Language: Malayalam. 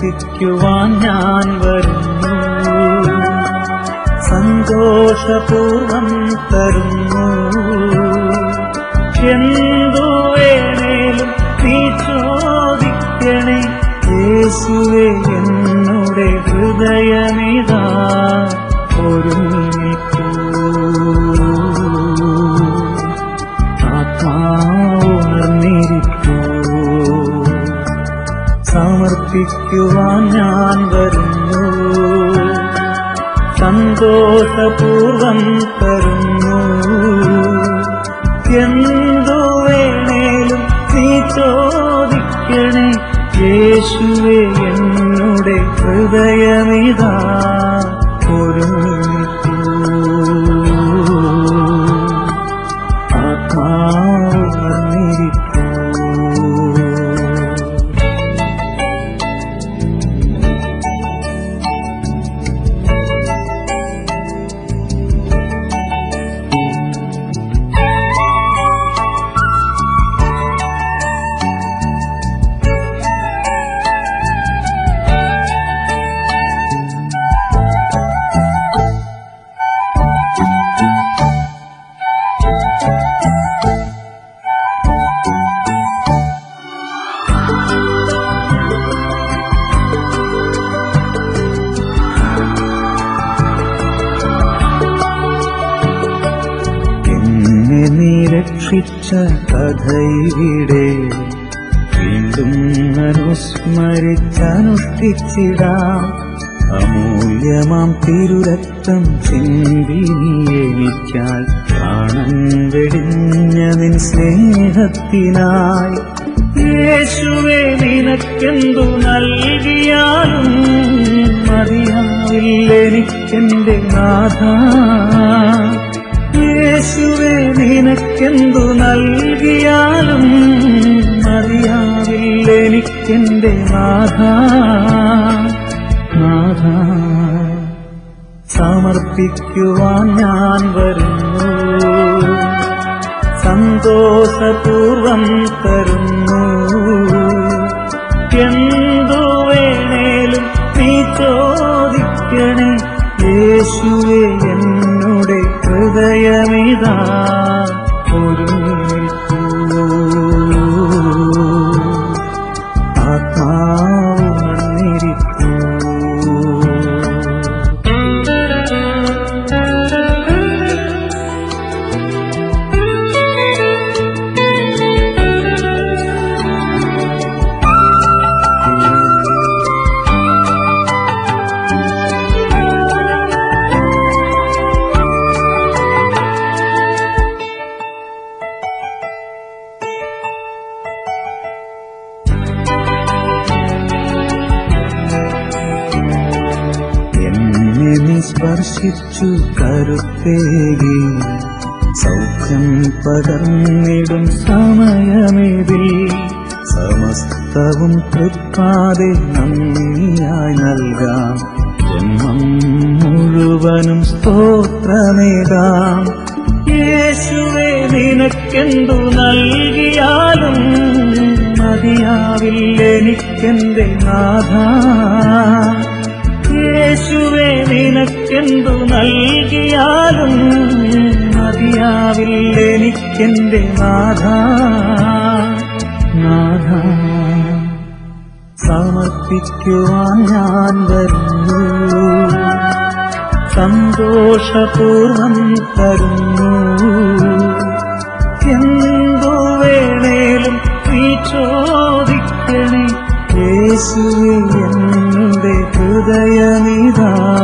സമർപ്പിക്കുവാൻ ഞാൻ വരുന്നു സന്തോഷപൂർവം തരുന്നു എന്തു വേണേലും നീ ചോദിക്കണേ യേശുവേ എന്നുടെ ഹൃദയമിതാ ഒരുങ്ങിക്കൂ ആത്മാവുണർന്നിരിക്കൂ സമർപ്പിക്കുവാൻ ഞാൻ വരുന്നു സന്തോഷപൂർവം തരുന്നു എന്തു വേണേലും നീ ചോദിക്കണേ യേശുവേ എന്നുടെ ഹൃദയമിതാ ഒരുങ്ങിക്കൂ ആത്മാവുണർന്നിരിക്കൂ എന്നെ നീ രക്ഷിച്ച കഥയിവിടെ വീണ്ടും അനുസ്മരിച്ചനുഷ്ഠിച്ചിടാം അമൂല്യമാം തിരുരക്തം ചിന്തി നീ എനിക്കായി പ്രാണൻ വെടിഞ്ഞ നിൻ സ്നേഹത്തിനായി യേശുവെ നിനക്കെന്തു നൽകിയാലും മതിയാവില്ലെനിക്കെന്റെ നാഥ യേശുവെ നിനക്കെന്തു നൽകിയാലും മതിയാവില്ലെനിക്കെന്റെ നാഥ നാഥ സമർപ്പിക്കുവാൻ ഞാൻ വരുന്നു സന്തോഷപൂർവം തരുന്നു എന്തു വേണേലും നീ ചോദിക്കണേ യേശുവെ എന്നുടെ ഹൃദയമിതാ ഒരുങ്ങിക്കൂ ആത്മാവുണർന്നിരിക്കൂ എന്നെ നീ സ്പർശിച്ചു കരുത്തേകി സൗഖ്യം പകർന്നിടും സമയമേതിൽ സമസ്തവും തൃപ്പാതെ നന്ദിയായി നൽകാം ജന്മം മുഴുവനും സ്തോത്രമേകാം യേശുവെ നിനക്കെന്തു നൽകിയാലും മതിയാവില്ലെനിക്കെന്റെ നാഥ യേശുവെ നിനക്കെന്തു നൽകിയാലും മതിയാവില്ലെനിക്കെന്റെ നാഥ നാഥ സമർപ്പിക്കുവാൻ ഞാൻ വരുന്നു സന്തോഷപൂർവം തരുന്നു എന്തു വേണേലും നീ ചോദിക്കണേ യേശുവെ എന്നുടെ ഹൃദയമിതാ